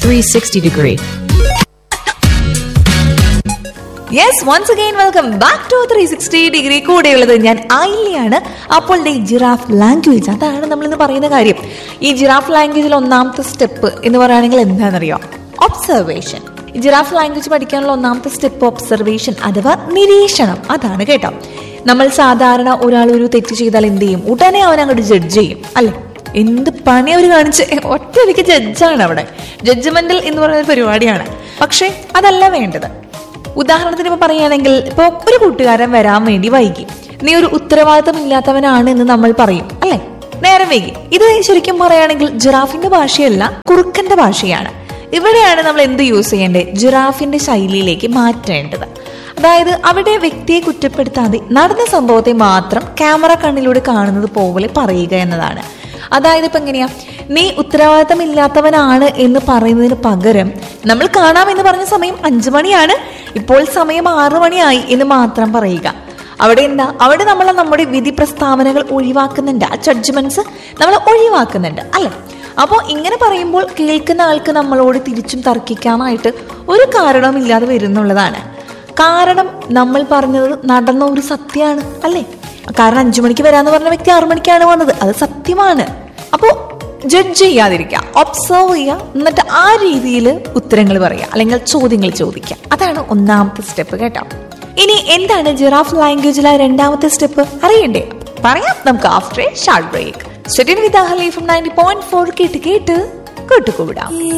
360 degree. Yes once again welcome back to three sixty degree കൂടെയുള്ളത് ഞാൻ ആയില്യാണ് അപ്പോൾ ദേ giraffe language അതാണ് നമ്മൾ ഇന്ന് പറയുന്ന കാര്യം ഈ ജിറാഫ് ലാംഗ്വേജിൽ ഒന്നാമത്തെ സ്റ്റെപ്പ് എന്ന് പറയുകയാണെങ്കിൽ എന്താണെന്നറിയോ ഒബ്സർവേഷൻ ഈ ജിറാഫ് ലാംഗ്വേജ് പഠിക്കാനുള്ള ഒന്നാമത്തെ സ്റ്റെപ്പ് ഒബ്സർവേഷൻ അഥവാ നിരീക്ഷണം അതാണ് കേട്ടോ നമ്മൾ സാധാരണ ഒരാൾ ഒരു തെറ്റ് ചെയ്താൽ എന്ത് ചെയ്യും ഉടനെ അവൻ അങ്ങോട്ട് ജഡ്ജ് ചെയ്യും അല്ലേ എന്ത് പണി അവർ കാണിച്ച് ഒറ്റയടിക്ക് ജഡ്ജാണ് അവിടെ ജഡ്ജ്മെന്റൽ എന്ന് പറയുന്ന ഒരു പരിപാടിയാണ് പക്ഷേ അതല്ല വേണ്ടത് ഉദാഹരണത്തിന് ഇപ്പൊ പറയുകയാണെങ്കിൽ ഇപ്പൊ ഒരു കൂട്ടുകാരൻ വരാൻ വേണ്ടി വൈകി നീ ഒരു ഉത്തരവാദിത്തം ഇല്ലാത്തവനാണ് എന്ന് നമ്മൾ പറയും അല്ലെ നേരം വൈകി ഇത് ശരിക്കും പറയുകയാണെങ്കിൽ ജിറാഫിന്റെ ഭാഷയല്ല കുറുക്കന്റെ ഭാഷയാണ് ഇവിടെയാണ് നമ്മൾ എന്ത് യൂസ് ചെയ്യേണ്ടത് ജിറാഫിന്റെ ശൈലിയിലേക്ക് മാറ്റേണ്ടത് അതായത് അവിടെ വ്യക്തിയെ കുറ്റപ്പെടുത്താതെ നടന്ന സംഭവത്തെ മാത്രം ക്യാമറ കണ്ണിലൂടെ കാണുന്നത് പോലെ പറയുക എന്നതാണ് അതായത് ഇപ്പൊ എങ്ങനെയാ നീ ഉത്തരവാദിത്തമില്ലാത്തവനാണ് എന്ന് പറയുന്നതിന് പകരം നമ്മൾ കാണാമെന്ന് പറഞ്ഞ സമയം അഞ്ചു മണിയാണ് ഇപ്പോൾ സമയം ആറു മണിയായി എന്ന് മാത്രം പറയുക അവിടെ എന്താ അവിടെ നമ്മൾ നമ്മുടെ വിധി പ്രസ്താവനകൾ ഒഴിവാക്കുന്നുണ്ട് ആ ജഡ്ജ്മെന്റ്സ് നമ്മൾ ഒഴിവാക്കുന്നുണ്ട് അല്ലെ അപ്പോൾ ഇങ്ങനെ പറയുമ്പോൾ കേൾക്കുന്ന ആൾക്ക് നമ്മളോട് തിരിച്ചും തർക്കിക്കാനായിട്ട് ഒരു കാരണവുമില്ലാതെ വരുന്നുള്ളതാണ് കാരണം നമ്മൾ പറഞ്ഞത് നടന്ന ഒരു സത്യമാണ് അല്ലേ കാരണം അഞ്ചു മണിക്ക് വരാന്ന് പറഞ്ഞ വ്യക്തി ആറു മണിക്കാണ് വന്നത് അത് സത്യമാണ് അപ്പോൾ ജഡ്ജ് ചെയ്യാതിരിക്കുക ഒബ്സർവ് ചെയ്യുക എന്നിട്ട് ആ രീതിയിൽ ഉത്തരങ്ങൾ പറയുക അല്ലെങ്കിൽ ചോദ്യങ്ങൾ ചോദിക്കുക അതാണ് ഒന്നാമത്തെ സ്റ്റെപ്പ് കേട്ടോ ഇനി എന്താണ് ജിറാഫ് ലാംഗ്വേജിലെ രണ്ടാമത്തെ സ്റ്റെപ്പ് അറിയണ്ടേ പറയാം നമുക്ക് after a short break study with Ahali from ninety point four കേട്ട് കേട്ട് കേട്ടുകൂടാം